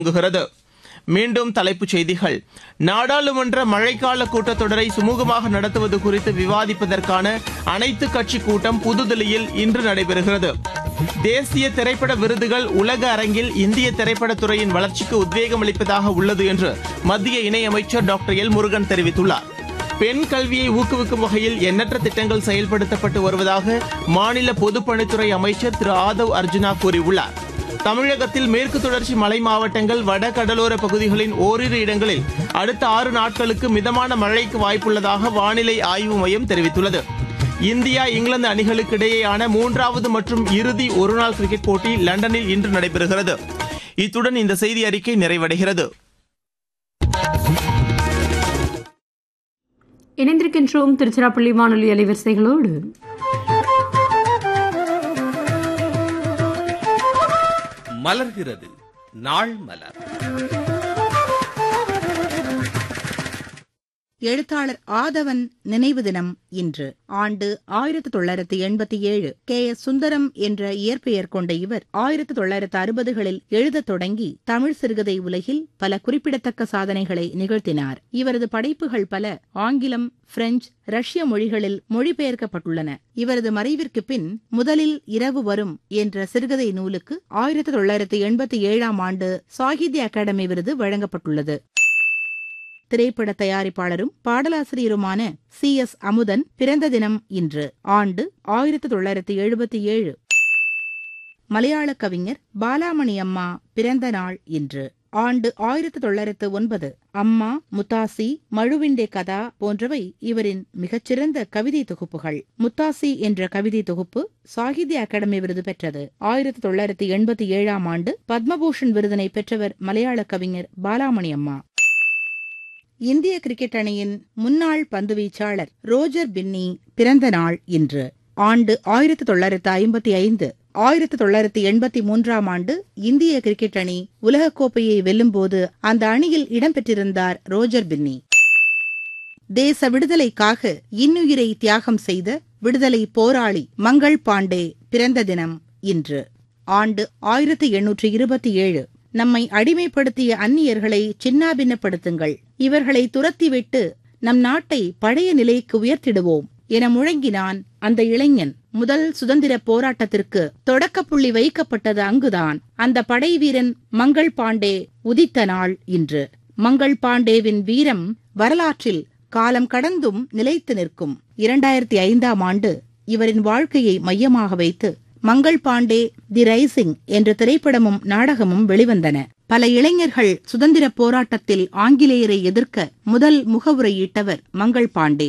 தொடங்குகிறது மீண்டும் தலைப்புச் செய்திகள் நாடாளுமன்ற மழைக்கால கூட்டத்தொடரை சுமூகமாக நடத்துவது குறித்து விவாதிப்பதற்கான அனைத்து கட்சி கூட்டம் புதுதில்லியில் இன்று நடைபெறுகிறது தேசிய திரைப்பட விருதுகள் உலக அரங்கில் இந்திய திரைப்படத் துறையின் வளர்ச்சிக்கு உத்வேகம் அளிப்பதாக உள்ளது என்று மத்திய இணையமைச்சர் டாக்டர் எல் முருகன் தெரிவித்துள்ளார் பெண் கல்வியை ஊக்குவிக்கும் வகையில் எண்ணற்ற திட்டங்கள் செயல்படுத்தப்பட்டு வருவதாக மாநில பொதுப்பணித்துறை அமைச்சர் திரு ஆதவ் அர்ஜுனா கூறியுள்ளார் தமிழகத்தில் மேற்கு தொடர்ச்சி மலை மாவட்டங்கள் வட கடலோர பகுதிகளின் ஓரிரு இடங்களில் அடுத்த ஆறு நாட்களுக்கு மிதமான மழைக்கு வாய்ப்புள்ளதாக வானிலை ஆய்வு மையம் தெரிவித்துள்ளது இந்தியா இங்கிலாந்து அணிகளுக்கு இடையேயான மூன்றாவது மற்றும் இறுதி ஒருநாள் கிரிக்கெட் போட்டி லண்டனில் இன்று நடைபெறுகிறது இத்துடன் இந்த செய்தி அறிக்கை நிறைவடைகிறது இணைந்திருக்கின்றோம் திருச்சிராப்பள்ளி வானொலி அலைவரிசைகளோடு மலர்கிறது நாள் மலர் எழுத்தாளர் ஆதவன் நினைவு தினம் இன்று ஆண்டு ஆயிரத்து தொள்ளாயிரத்து எண்பத்தி ஏழு கே எஸ் சுந்தரம் என்ற இயற்பெயர் கொண்ட இவர் ஆயிரத்து தொள்ளாயிரத்து அறுபதுகளில் எழுதத் தொடங்கி தமிழ் சிறுகதை உலகில் பல குறிப்பிடத்தக்க சாதனைகளை நிகழ்த்தினார் இவரது படைப்புகள் பல ஆங்கிலம் பிரெஞ்சு ரஷ்ய மொழிகளில் மொழிபெயர்க்கப்பட்டுள்ளன இவரது மறைவிற்கு பின் முதலில் இரவு வரும் என்ற சிறுகதை நூலுக்கு ஆயிரத்து தொள்ளாயிரத்து எண்பத்தி ஏழாம் ஆண்டு சாகித்ய அகாடமி விருது வழங்கப்பட்டுள்ளது திரைப்பட தயாரிப்பாளரும் பாடலாசிரியருமான சி எஸ் அமுதன் பிறந்த தினம் இன்று ஆண்டு ஆயிரத்து தொள்ளாயிரத்து எழுபத்தி ஏழு மலையாள கவிஞர் பாலாமணி அம்மா பிறந்த நாள் இன்று ஆண்டு ஆயிரத்து தொள்ளாயிரத்து ஒன்பது அம்மா முத்தாசி மழுவிண்டே கதா போன்றவை இவரின் மிகச்சிறந்த கவிதை தொகுப்புகள் முத்தாசி என்ற கவிதை தொகுப்பு சாகித்ய அகாடமி விருது பெற்றது ஆயிரத்து தொள்ளாயிரத்து எண்பத்தி ஏழாம் ஆண்டு பத்மபூஷன் விருதினை பெற்றவர் மலையாள கவிஞர் பாலாமணி அம்மா இந்திய கிரிக்கெட் அணியின் முன்னாள் பந்துவீச்சாளர் ரோஜர் பின்னி பிறந்த நாள் இன்று ஆண்டு ஆயிரத்து தொள்ளாயிரத்து ஐம்பத்தி ஐந்து ஆயிரத்து தொள்ளாயிரத்து எண்பத்தி மூன்றாம் ஆண்டு இந்திய கிரிக்கெட் அணி உலகக்கோப்பையை வெல்லும்போது அந்த அணியில் இடம்பெற்றிருந்தார் ரோஜர் பின்னி தேச விடுதலைக்காக இன்னுயிரை தியாகம் செய்த விடுதலை போராளி மங்கள் பாண்டே பிறந்த தினம் இன்று ஆண்டு ஆயிரத்து எண்ணூற்று இருபத்தி ஏழு நம்மை அடிமைப்படுத்திய அந்நியர்களை சின்னாபின்னப்படுத்துங்கள் இவர்களை துரத்திவிட்டு நம் நாட்டை பழைய நிலைக்கு உயர்த்திடுவோம் என முழங்கினான் அந்த இளைஞன் முதல் சுதந்திர போராட்டத்திற்கு தொடக்கப்புள்ளி வைக்கப்பட்டது அங்குதான் அந்த படை வீரன் மங்கள் பாண்டே உதித்த நாள் இன்று மங்கள் பாண்டேவின் வீரம் வரலாற்றில் காலம் கடந்தும் நிலைத்து நிற்கும் இரண்டாயிரத்தி ஐந்தாம் ஆண்டு இவரின் வாழ்க்கையை மையமாக வைத்து மங்கள் பாண்டே தி ரைசிங் என்ற திரைப்படமும் நாடகமும் வெளிவந்தன பல இளைஞர்கள் சுதந்திர போராட்டத்தில் ஆங்கிலேயரை எதிர்க்க முதல் முகவுரையிட்டவர் மங்கள் பாண்டே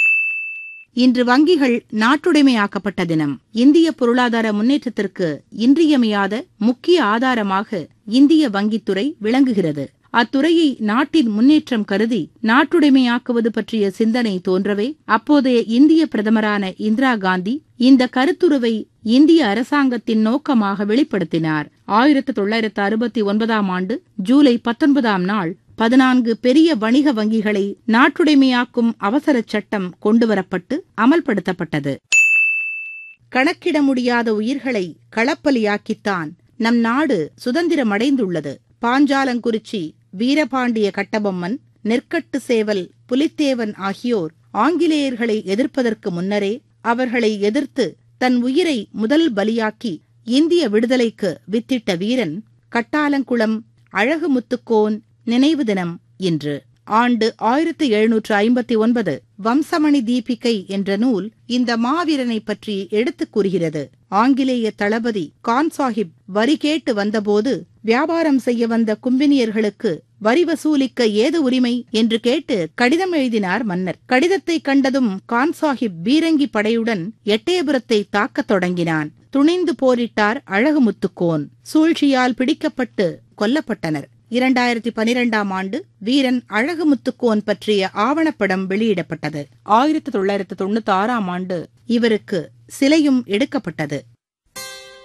இன்று வங்கிகள் நாட்டுடைமையாக்கப்பட்ட தினம் இந்திய பொருளாதார முன்னேற்றத்திற்கு இன்றியமையாத முக்கிய ஆதாரமாக இந்திய வங்கித்துறை விளங்குகிறது அத்துறையை நாட்டின் முன்னேற்றம் கருதி நாட்டுடைமையாக்குவது பற்றிய சிந்தனை தோன்றவே அப்போதைய இந்திய பிரதமரான இந்திரா காந்தி இந்த கருத்துருவை இந்திய அரசாங்கத்தின் நோக்கமாக வெளிப்படுத்தினார் ஆயிரத்து தொள்ளாயிரத்து அறுபத்தி ஒன்பதாம் ஆண்டு ஜூலை பத்தொன்பதாம் நாள் பதினான்கு பெரிய வணிக வங்கிகளை நாட்டுடைமையாக்கும் அவசர சட்டம் கொண்டுவரப்பட்டு அமல்படுத்தப்பட்டது கணக்கிட முடியாத உயிர்களை களப்பலியாக்கித்தான் நம் நாடு சுதந்திரமடைந்துள்ளது பாஞ்சாலங்குறிச்சி வீரபாண்டிய கட்டபொம்மன் நெற்கட்டு சேவல் புலித்தேவன் ஆகியோர் ஆங்கிலேயர்களை எதிர்ப்பதற்கு முன்னரே அவர்களை எதிர்த்து தன் உயிரை முதல் பலியாக்கி இந்திய விடுதலைக்கு வித்திட்ட வீரன் கட்டாலங்குளம் அழகுமுத்துக்கோன் நினைவு தினம் இன்று ஆண்டு ஆயிரத்து எழுநூற்று ஐம்பத்தி ஒன்பது வம்சமணி தீபிகை என்ற நூல் இந்த மாவீரனை பற்றி எடுத்துக் கூறுகிறது ஆங்கிலேய தளபதி கான் சாஹிப் வரி கேட்டு வந்தபோது வியாபாரம் செய்ய வந்த கும்பினியர்களுக்கு வரி வசூலிக்க ஏது உரிமை என்று கேட்டு கடிதம் எழுதினார் மன்னர் கடிதத்தை கண்டதும் கான் சாஹிப் பீரங்கி படையுடன் எட்டயபுரத்தை தாக்கத் தொடங்கினான் துணிந்து போரிட்டார் அழகுமுத்துக்கோன் சூழ்ச்சியால் பிடிக்கப்பட்டு கொல்லப்பட்டனர் இரண்டாயிரத்தி பனிரெண்டாம் ஆண்டு வீரன் அழகுமுத்துக்கோன் பற்றிய ஆவணப்படம் வெளியிடப்பட்டது ஆயிரத்தி தொள்ளாயிரத்து தொண்ணூத்தி ஆறாம் ஆண்டு இவருக்கு சிலையும் எடுக்கப்பட்டது